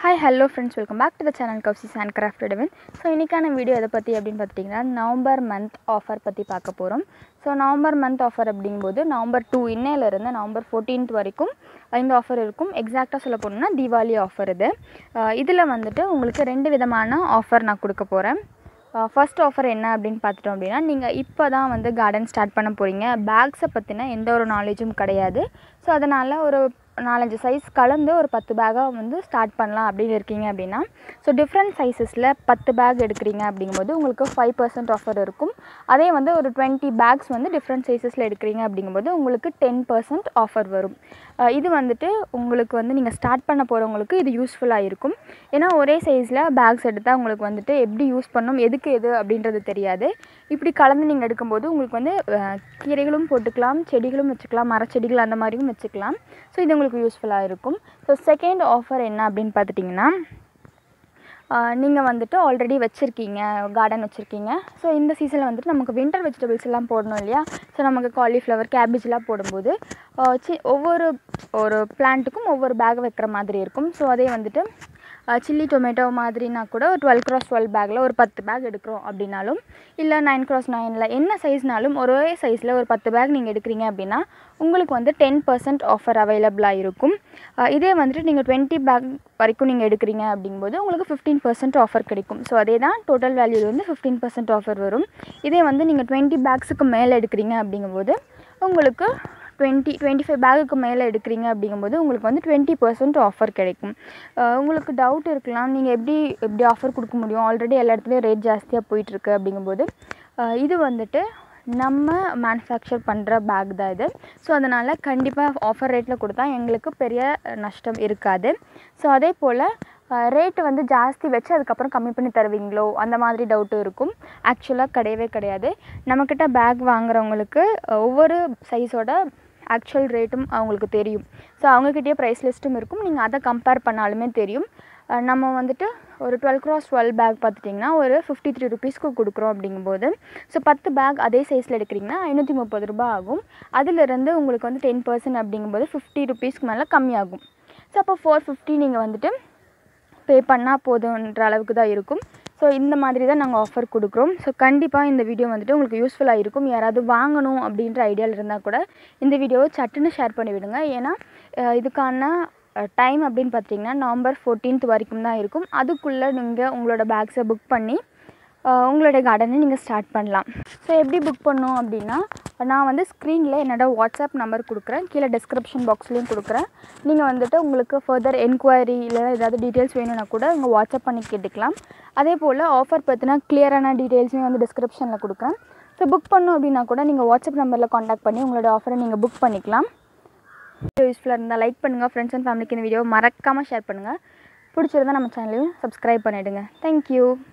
hi hello friends welcome back to the channel cupsis and craft டெவன் so இன்றைக்கான video எதை பற்றி அப்படின்னு பார்த்துட்டிங்கன்னா நவம்பர் மந்த் ஆஃபர் பற்றி பார்க்க போகிறோம் ஸோ நவம்பர் மந்த் ஆஃபர் அப்படிங்கும்போது நவம்பர் டூ இன்னையிலேருந்து நவம்பர் ஃபோர்டீன்த் வரைக்கும் இந்த ஆஃபர் இருக்கும் எக்ஸாக்டாக சொல்ல போனோம்னா தீபாவளி ஆஃபர் இது இதில் வந்துட்டு உங்களுக்கு ரெண்டு விதமான ஆஃபர் நான் கொடுக்க போகிறேன் ஃபர்ஸ்ட் ஆஃபர் என்ன அப்படின்னு பார்த்துட்டோம் அப்படின்னா நீங்கள் இப்போ தான் வந்து கார்டன் ஸ்டார்ட் பண்ண போகிறீங்க பேக்ஸை பற்றின எந்த ஒரு நாலேஜும் கிடையாது ஸோ அதனால் ஒரு நாலஞ்சு சைஸ் கலந்து ஒரு பத்து பேக்காக வந்து ஸ்டார்ட் பண்ணலாம் அப்படின்னு இருக்கீங்க அப்படின்னா ஸோ டிஃப்ரெண்ட் சைஸஸில் பத்து பேக் எடுக்கிறீங்க அப்படிங்கும்போது உங்களுக்கு ஃபைவ் பர்சன்ட் ஆஃபர் இருக்கும் அதே வந்து ஒரு டுவெண்ட்டி பேக்ஸ் வந்து டிஃப்ரெண்ட் சைஸஸில் எடுக்கிறீங்க அப்படிங்கும்போது உங்களுக்கு டென் பர்சன்ட் ஆஃபர் வரும் இது வந்துட்டு உங்களுக்கு வந்து நீங்கள் ஸ்டார்ட் பண்ண போகிறவங்களுக்கு இது யூஸ்ஃபுல்லாக இருக்கும் ஏன்னா ஒரே சைஸில் பேக்ஸ் எடுத்தால் உங்களுக்கு வந்துட்டு எப்படி யூஸ் பண்ணணும் எதுக்கு எது அப்படின்றது தெரியாது இப்படி கலந்து நீங்கள் எடுக்கும்போது உங்களுக்கு வந்து கீரைகளும் போட்டுக்கலாம் செடிகளும் வச்சுக்கலாம் மரச்செடிகள் அந்த மாதிரியும் வச்சுக்கலாம் ஸோ இது உங்களுக்கு யூஸ்ஃபுல்லாக இருக்கும் ஸோ செகண்ட் ஆஃபர் என்ன அப்படின்னு பார்த்துட்டிங்கன்னா நீங்கள் வந்துட்டு ஆல்ரெடி வச்சுருக்கீங்க கார்டன் வச்சுருக்கீங்க ஸோ இந்த சீசனில் வந்துட்டு நமக்கு வின்டர் வெஜிடபிள்ஸ் எல்லாம் போடணும் இல்லையா ஸோ நமக்கு காலிஃப்ளவர் கேபேஜ்லாம் போடும்போது சி ஒவ்வொரு ஒரு பிளான்ட்டுக்கும் ஒவ்வொரு பேக் வைக்கிற மாதிரி இருக்கும் ஸோ அதே வந்துட்டு சில்லி டொமேட்டோ மாதிரினா கூட ஒரு டுவெல் க்ராஸ் டுவெல் பேக்கில் ஒரு பத்து பேக் எடுக்கிறோம் அப்படின்னாலும் இல்லை நைன் க்ராஸ் நைனில் என்ன சைஸ்னாலும் ஒரே சைஸில் ஒரு பத்து பேக் நீங்கள் எடுக்கிறீங்க அப்படின்னா உங்களுக்கு வந்து டென் பர்சன்ட் ஆஃபர் அவைலபிளாக இருக்கும் இதே வந்துட்டு நீங்கள் டுவெண்ட்டி பேக் வரைக்கும் நீங்கள் எடுக்கிறீங்க அப்படிங்கும்போது உங்களுக்கு ஃபிஃப்டீன் பர்சன்ட் ஆஃபர் கிடைக்கும் ஸோ அதே தான் டோட்டல் வேல்யூ வந்து ஃபிஃப்டீன் பர்சன்ட் ஆஃபர் வரும் இதே வந்து நீங்கள் டுவெண்ட்டி பேக்ஸுக்கு மேலே எடுக்கிறீங்க அப்படிங்கும்போது உங்களுக்கு டுவெண்ட்டி டுவெண்ட்டி ஃபைவ் பேகுக்கு மேலே எடுக்கிறீங்க அப்படிங்கும்போது உங்களுக்கு வந்து டுவெண்ட்டி பர்சன்ட் ஆஃபர் கிடைக்கும் உங்களுக்கு டவுட் இருக்கலாம் நீங்கள் எப்படி எப்படி ஆஃபர் கொடுக்க முடியும் ஆல்ரெடி எல்லா இடத்துலையும் ரேட் ஜாஸ்தியாக போயிட்டுருக்கு அப்படிங்கும்போது இது வந்துட்டு நம்ம மேனுஃபேக்சர் பண்ணுற பேக் தான் இது ஸோ அதனால் கண்டிப்பாக ஆஃபர் ரேட்டில் கொடுத்தா எங்களுக்கு பெரிய நஷ்டம் இருக்காது ஸோ அதே போல் ரேட்டு வந்து ஜாஸ்தி வச்சு அதுக்கப்புறம் கம்மி பண்ணி தருவீங்களோ அந்த மாதிரி டவுட்டும் இருக்கும் ஆக்சுவலாக கிடையவே கிடையாது நம்மக்கிட்ட பேக் வாங்குறவங்களுக்கு ஒவ்வொரு சைஸோட ஆக்சுவல் ரேட்டும் அவங்களுக்கு தெரியும் ஸோ அவங்கக்கிட்டே ப்ரைஸ் லிஸ்ட்டும் இருக்கும் நீங்கள் அதை கம்பேர் பண்ணாலுமே தெரியும் நம்ம வந்துட்டு ஒரு டுவெல் க்ராஸ் டுவெல் பேக் பார்த்துட்டிங்கன்னா ஒரு ஃபிஃப்டி த்ரீ ருபீஸ்க்கு கொடுக்குறோம் அப்படிங்கும்போது ஸோ பத்து பேக் அதே சைஸில் எடுக்கிறீங்கன்னா ஐநூற்றி முப்பது ரூபா ஆகும் அதிலிருந்து உங்களுக்கு வந்து டென் பர்சன்ட் அப்படிங்கும்போது ஃபிஃப்டி ருபீஸ்க்கு மேலே கம்மியாகும் ஸோ அப்போ ஃபோர் ஃபிஃப்டி நீங்கள் வந்துட்டு பே பண்ணால் போதுன்ற அளவுக்கு தான் இருக்கும் ஸோ இந்த மாதிரி தான் நாங்கள் ஆஃபர் கொடுக்குறோம் ஸோ கண்டிப்பாக இந்த வீடியோ வந்துட்டு உங்களுக்கு யூஸ்ஃபுல்லாக இருக்கும் யாராவது வாங்கணும் அப்படின்ற ஐடியாவில் இருந்தால் கூட இந்த வீடியோவை சட்டுன்னு ஷேர் பண்ணி விடுங்க ஏன்னா இதுக்கான டைம் அப்படின்னு பார்த்தீங்கன்னா நவம்பர் ஃபோர்டீன்த் வரைக்கும் தான் இருக்கும் அதுக்குள்ளே நீங்கள் உங்களோட பேக்ஸை புக் பண்ணி உங்களுடைய கார்டனை நீங்கள் ஸ்டார்ட் பண்ணலாம் ஸோ எப்படி புக் பண்ணணும் அப்படின்னா நான் வந்து ஸ்க்ரீனில் என்னோடய வாட்ஸ்அப் நம்பர் கொடுக்குறேன் கீழே டிஸ்கிரிப்ஷன் பாக்ஸ்லேயும் கொடுக்குறேன் நீங்கள் வந்துட்டு உங்களுக்கு ஃபர்தர் என்கொயரி இல்லை ஏதாவது டீட்டெயில்ஸ் வேணும்னா கூட உங்கள் வாட்ஸ்அப் பண்ணி கேட்டுக்கலாம் அதே போல் ஆஃபர் பற்றினா கிளியரான டீட்டெயில்ஸுமே வந்து டிஸ்கிரிப்ஷனில் கொடுக்குறேன் ஸோ புக் பண்ணணும் அப்படின்னா கூட நீங்கள் வாட்ஸ்அப் நம்பரில் காண்டாக்ட் பண்ணி உங்களோட ஆஃபரை நீங்கள் புக் பண்ணிக்கலாம் வீடியோ யூஸ்ஃபுல்லாக இருந்தால் லைக் பண்ணுங்கள் ஃப்ரெண்ட்ஸ் அண்ட் ஃபேமிலிக்கு இந்த வீடியோ மறக்காமல் ஷேர் பண்ணுங்கள் பிடிச்சிருந்தா நம்ம சேனலையும் சப்ஸ்கிரைப் பண்ணிவிடுங்க தேங்க்யூ